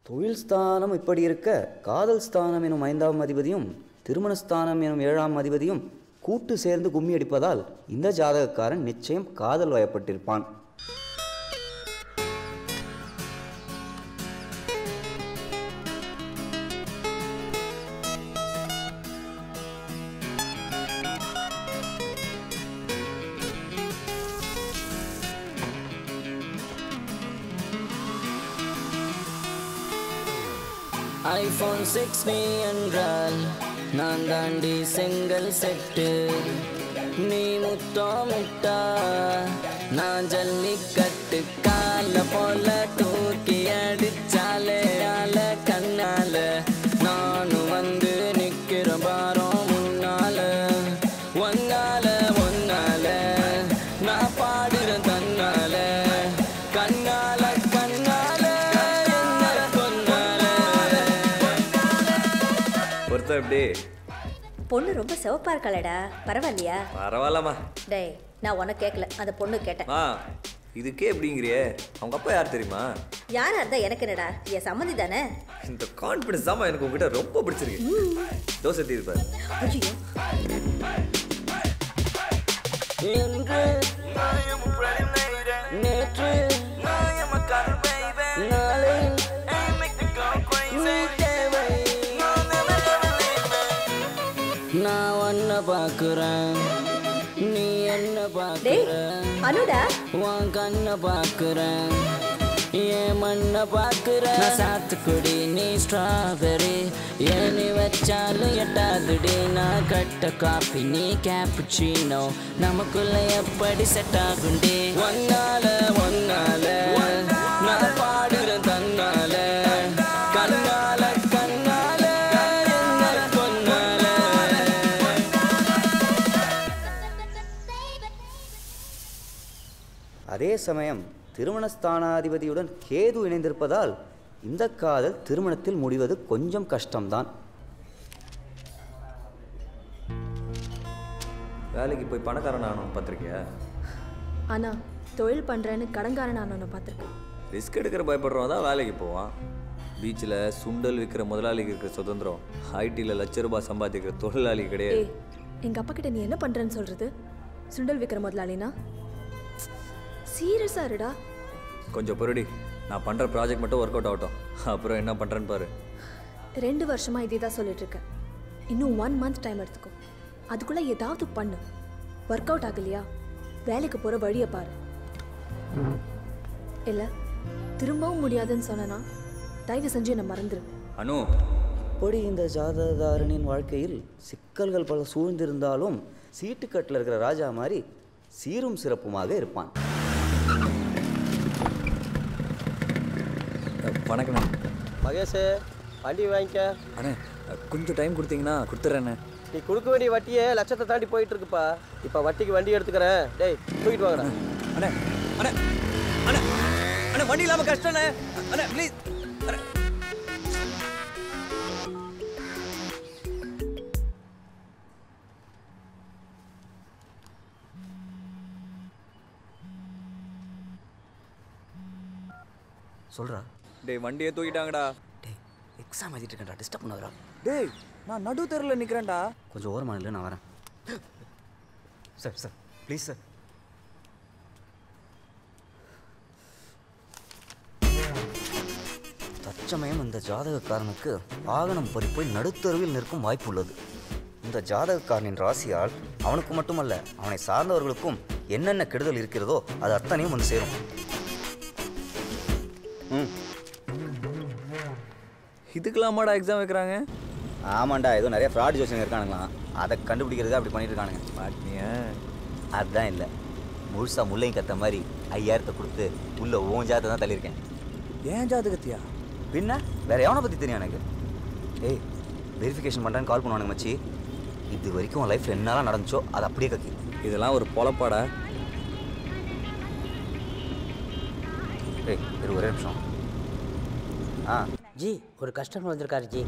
தொழில் ஸ்தானம் இப்படி இருக்க காதல் ஸ்தானம் எனும் ஐந்தாம் அதிபதியும் திருமணஸ்தானம் எனும் ஏழாம் அதிபதியும் கூட்டு சேர்ந்து கும்மி அடிப்பதால் இந்த ஜாதகக்காரன் நிச்சயம் காதல் வயப்பட்டிருப்பான் ஐபோன் சிக்ஸ் நீ என்றால் நான் தாண்டி செங்கல் செட்டு நீ முத்தோ முட்டா நான் ஜல்லிக்கட்டு கால போல தூக்கி அடிச்சாலே ஆல கண்ணால நானும் வந்து நிக்கிற பாரோ முன்னால ஒன்னால ஒன்னால நான் பாடுறேன் தன்னால கண்ணால கண்ணால என்ன கொன்னால ஒருத்தர் எப்படி பொண்ணு ரொம்ப சிவப்பா இருக்காளடா பரவாயில்லையா பரவாயில்லம்மா டேய் நான் உனக்கு கேட்கல அந்த பொண்ணு கேட்டேன் ஆ இதுக்கே எப்படிங்கிறியே அவங்க அப்பா யார் தெரியுமா யாரா இருந்தா எனக்கு என்னடா என் சம்மந்தி தானே இந்த கான்ஃபிடன்ஸ் தான் எனக்கு உங்ககிட்ட ரொம்ப பிடிச்சிருக்கு தோசை தீர்ப்பார் ஐயோ என்று நேற்று நாளை நீ தேவை நான் உன்னை பார்க்குறேன் நீ என்ன டேய் பார்க்குற அனுடா உன் கண்ணை பார்க்குறேன் என் மண்ணை பார்க்குறேன் நான் சாத்துக்குடி நீ ஸ்ட்ராபெரி ஏனி வச்சாலும் எட்டாதுடி நான் கட்ட காப்பி நீ கேப்புச்சினோ நமக்குள்ள எப்படி செட் ஆகுண்டி ஒன்னால ஒன்னால நான் பாடுறேன் தன்னால கண்ணால கண்ணால என்ன கொன்னால அதே சமயம் திருமணஸ்தானாதிபதியுடன் கேது இணைந்திருப்பதால் இந்த காதல் திருமணத்தில் முடிவது கொஞ்சம் கஷ்டம்தான் வேலைக்கு போய் பணக்காரன் ஆகணும் பார்த்துருக்கியா ஆனா தொழில் பண்றேன்னு கடன்காரன் ஆனவனை பார்த்துருக்கேன் ரிஸ்க் எடுக்கிற பயப்படுறவன் தான் வேலைக்கு போவான் பீச்சில் சுண்டல் விற்கிற முதலாளிக்கு இருக்கிற சுதந்திரம் ஐடியில் லட்ச ரூபாய் சம்பாதிக்கிற தொழிலாளி கிடையாது ஏய் எங்க அப்பா கிட்ட நீ என்ன பண்றேன்னு சொல்றது சுண்டல் விற்கிற முதலாளினா சீரியஸா இருடா கொஞ்சம் பொருடி நான் பண்ணுற ப்ராஜெக்ட் மட்டும் ஒர்க் அவுட் ஆகட்டும் அப்புறம் என்ன பண்ணுறேன்னு பாரு ரெண்டு வருஷமா இதே தான் சொல்லிட்டு இருக்கேன் இன்னும் ஒன் மந்த் டைம் எடுத்துக்கோ அதுக்குள்ள ஏதாவது பண்ணு ஒர்க் அவுட் ஆகலையா வேலைக்கு போற வழியை பாரு இல்ல திரும்பவும் முடியாதுன்னு சொன்னனா தயவு செஞ்சு என்னை மறந்துரு அனு இப்படி இந்த ஜாதகதாரனின் வாழ்க்கையில் சிக்கல்கள் பல சூழ்ந்திருந்தாலும் சீட்டுக்கட்டில் இருக்கிற ராஜா மாதிரி சீரும் சிறப்புமாக இருப்பான் வணக்கண்ணே மகேஷ் வண்டி வாங்கிக்க அண்ணே கொஞ்சம் டைம் கொடுத்தீங்கன்னா கொடுத்துட்றேண்ணே நீ கொடுக்க வேண்டிய வட்டியே லட்சத்தை தாண்டி போயிட்டு இருக்குப்பா இப்போ வட்டிக்கு வண்டி எடுத்துக்கிறேன் டேய் தூக்கிட்டு வாங்கடா அண்ணே அண்ணே அண்ணே அண்ணே வண்டி இல்லாமல் கஷ்டண்ணே அண்ணே ப்ளீஸ் அண்ணே சொல்கிறா டேய் வண்டியை தூக்கிட்டாங்கடா டேய் எக்ஸாம் எழுதிட்டு இருக்கேன்டா டிஸ்டர்ப் பண்ணாதடா டேய் நான் நடு தெருவில் நிற்கிறேன்டா கொஞ்சம் ஓரமாக இல்லை நான் வரேன் சார் சார் ப்ளீஸ் சார் தற்சமயம் இந்த ஜாதகக்காரனுக்கு வாகனம் பறி போய் நடுத்தருவில் நிற்கும் வாய்ப்பு உள்ளது இந்த ஜாதகக்காரனின் ராசியால் அவனுக்கு மட்டுமல்ல அவனை சார்ந்தவர்களுக்கும் என்னென்ன கெடுதல் இருக்கிறதோ அது அத்தனையும் வந்து சேரும் ம் இதுக்கெல்லாமாடா எக்ஸாம் வைக்கிறாங்க ஆமாண்டா ஏதோ நிறைய ஃப்ராட் ஜோசியம் இருக்கானுங்களாம் அதை கண்டுபிடிக்கிறது அப்படி பண்ணிட்டு இருக்கானுங்க மாட்டினியா அதுதான் இல்லை முழுசா முள்ளையும் கத்த மாதிரி ஐயாயிரத்தை கொடுத்து உள்ள ஓன் ஜாத்தை தான் தள்ளியிருக்கேன் ஏன் ஜாதகத்தியா பின்ன வேற எவனை பற்றி தெரியும் எனக்கு ஏய் வெரிஃபிகேஷன் பண்ணுறேன்னு கால் பண்ணுவானுங்க மச்சி இது வரைக்கும் உன் லைஃப்பில் என்னெல்லாம் நடந்துச்சோ அது அப்படியே கக்கி இதெல்லாம் ஒரு பொழப்பாடா ஏய் இரு ஒரே நிமிஷம் ஆ ஜி ஒரு கஸ்டமர் வந்திருக்காரு ஜி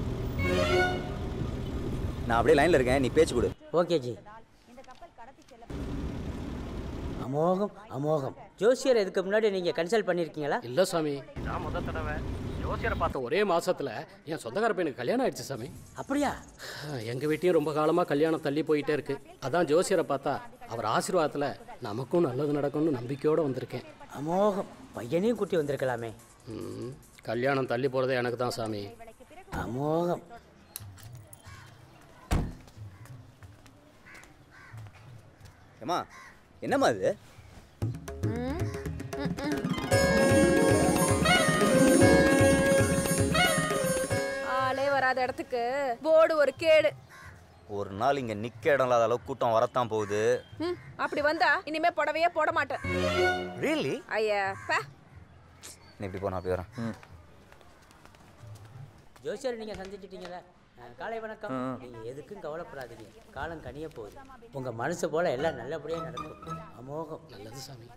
நான் அப்படியே லைனில் இருக்கேன் நீ பேச்சு கொடு ஓகே ஜி அமோகம் அமோகம் ஜோசியர் இதுக்கு முன்னாடி நீங்கள் கன்சல்ட் பண்ணியிருக்கீங்களா இல்லை சாமி ஜோசியரை பார்த்த ஒரே மாசத்துல என் சொந்தக்கார பையனுக்கு கல்யாணம் ஆயிடுச்சு சாமி அப்படியா எங்க வீட்டையும் ரொம்ப காலமா கல்யாணம் தள்ளி போயிட்டே இருக்கு அதான் ஜோசியரை பார்த்தா அவர் ஆசீர்வாதத்துல நமக்கும் நல்லது நடக்கும்னு நம்பிக்கையோட வந்திருக்கேன் அமோகம் பையனையும் கூட்டி வந்திருக்கலாமே ம், கல்யாணம் தள்ளி போறதே எனக்கு தான் சாமி அமோகம் ஏமா என்னம்மா இது ஆளே வராத இடத்துக்கு போர்டு ஒரு கேடு ஒரு நாள் இங்கே நிற்க இடம் இல்லாத அளவுக்கு கூட்டம் வரத்தான் போகுது ம், அப்படி வந்தா இனிமே புடவையே போட மாட்டேன் ரியலி ஐயா பே நீ இப்படி போனா அப்படி வரேன் ஜோசியர் நீங்கள் சந்திச்சிட்டீங்களா அஹ், காலை வணக்கம் நீங்கள் எதுக்கும் கவலைப்படாதீங்க காலம் கனிய போகுது உங்கள் மனசு போல எல்லாம் நல்லபடியாக நடக்கும் அமோகம் நல்லது சாமி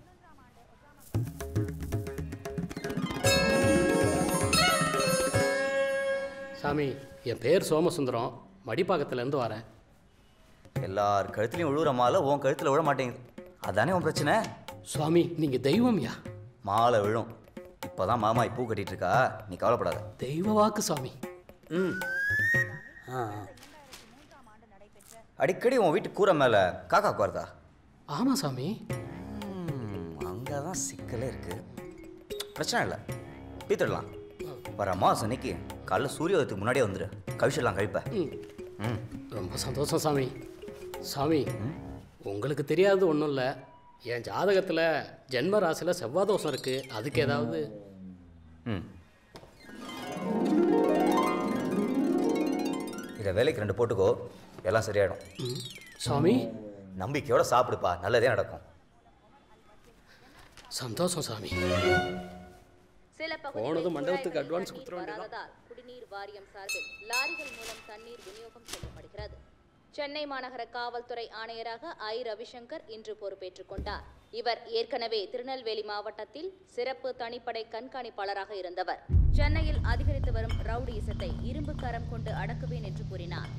சாமி என் பேர் சோமசுந்தரம் மடிப்பாக்கத்துலேருந்து வரேன் எல்லார் கழுத்துலையும் விழுவுற மாலை உன் கழுத்தில் விழ மாட்டேங்குது அதானே உன் பிரச்சனை சுவாமி நீங்கள் தெய்வம்யா மாலை விழும் இப்போதான் மாமாய் பூ கட்டிட்டு இருக்கா நீ கவலைப்படாத தெய்வ வாக்கு சாமி ம் ஆ ஆ. அடிக்கடி உன் வீட்டு கூரை மேலே காக்கா உட்காருதா ஆமாம் சாமி அங்கே தான் சிக்கலே இருக்கு பிரச்சனை இல்லை தீர்த்துடலாம் வர அமாவாசை அன்னைக்கு காலைல சூரியோதயத்துக்கு முன்னாடியே வந்துடு கழிச்சிடலாம் கழிப்ப ம் ம் ரொம்ப சந்தோஷம் சாமி சாமி உங்களுக்கு தெரியாதது ஒன்றும் இல்லை என் ஜாதகத்தில் ஜென்ம ராசியில் செவ்வாய் தோஷம் இருக்குது அதுக்கு ஏதாவது ம் இதை வேலைக்கு ரெண்டு போட்டுக்கோ எல்லாம் சரியாயிடும் ம், சாமி நம்பிக்கையோட சாப்பிடுப்பா நல்லதே நடக்கும் சந்தோஷம் சாமி சில போனதும் மண்டபத்துக்கு advance கொடுத்துட வேண்டியதுதான். வராததால் குடிநீர் வாரியம் சார்பில் லாரிகள் மூலம் தண்ணீர் விநியோகம் செய்யப்படுகிறது சென்னை மாநகர காவல்துறை ஆணையராக ஐ ரவிசங்கர் இன்று பொறுப்பேற்றுக் கொண்டார் இவர் ஏற்கனவே திருநெல்வேலி மாவட்டத்தில் சிறப்பு தனிப்படை கண்காணிப்பாளராக இருந்தவர் சென்னையில் அதிகரித்து வரும் ரவுடிசத்தை இரும்பு கரம் கொண்டு அடக்குவேன் என்று கூறினார்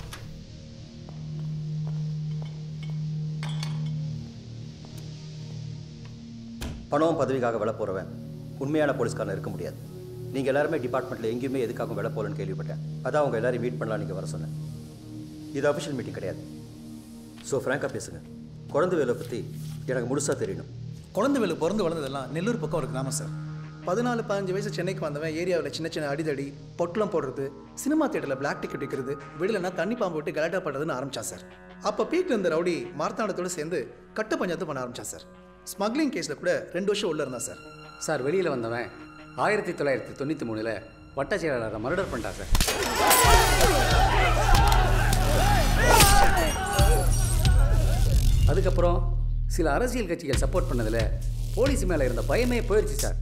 பணம் பதவிக்காக விலை போகிறவன் உண்மையான போலீஸ்காரன் இருக்க முடியாது நீங்கள் எல்லாருமே டிபார்ட்மெண்ட்டில் எங்கேயுமே எதுக்காக விலை போகலன்னு கேள்விப்பட்டேன் அதான் அவங்க எல்லாரையும் மீட் பண்ணலாம் நீங்கள் வர சொன்னேன் இது அஃபிஷியல் மீட்டிங் கிடையாது ஸோ ஃப்ராங்காக பேசுங்க குழந்தை வேலை பற்றி எனக்கு முழுசாக தெரியணும் குழந்தைவேலு பிறந்து வளர்ந்ததெல்லாம் நெல்லூர் பக்கம் ஒரு கிராமம் சார் பதினாலு பதினஞ்சு வயசு சென்னைக்கு வந்தவன் ஏரியாவில் சின்ன சின்ன அடிதடி பொட்டலம் போடுறது சினிமா தியேட்டரில் பிளாக் டிக்கெட் விற்கிறது விடலைன்னா தண்ணி பாம்பு விட்டு கலாட்டா பண்ணுறதுன்னு ஆரம்பிச்சான் சார் அப்போ பீக்கில் இருந்த ரவுடி மார்த்தாண்டத்தோடு சேர்ந்து கட்டு பஞ்சாயத்து பண்ண ஆரம்பிச்சான் சார் ஸ்மக்லிங் கேஸில் கூட ரெண்டு வருஷம் உள்ள இருந்தான் சார் சார் வெளியில் வந்தவன் ஆயிரத்தி தொள்ளாயிரத்தி தொண்ணூற்றி மூணில் வட்ட செயலாளரை மர்டர் பண்ணிட்டான் சார் அதுக்கப்புறம் சில அரசியல் கட்சிகள் சப்போர்ட் பண்ணதில் போலீஸ் மேலே இருந்த பயமே போயிடுச்சு சார்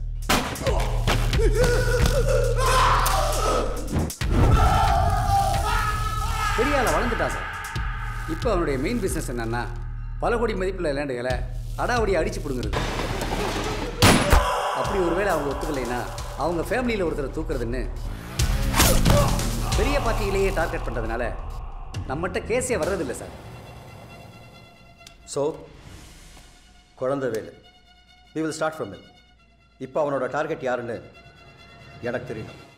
பெரிய ஆளை வளர்ந்துட்டான் சார் இப்போ அவனுடைய மெயின் பிஸ்னஸ் என்னன்னா பல கோடி மதிப்புள்ள லேண்டுகளை அடாவடி அடிச்சு பிடுங்குறது அப்படி ஒருவேளை அவங்க ஒத்துக்கலைன்னா அவங்க ஃபேமிலியில் ஒருத்தரை தூக்குறதுன்னு பெரிய பார்ட்டியிலேயே டார்கெட் பண்ணுறதுனால நம்மகிட்ட கேஸே வர்றதில்லை sir so Kuzhandai Velu we will start from இப்போ அவனோட டார்கெட் யாருன்னு எனக்கு தெரியணும்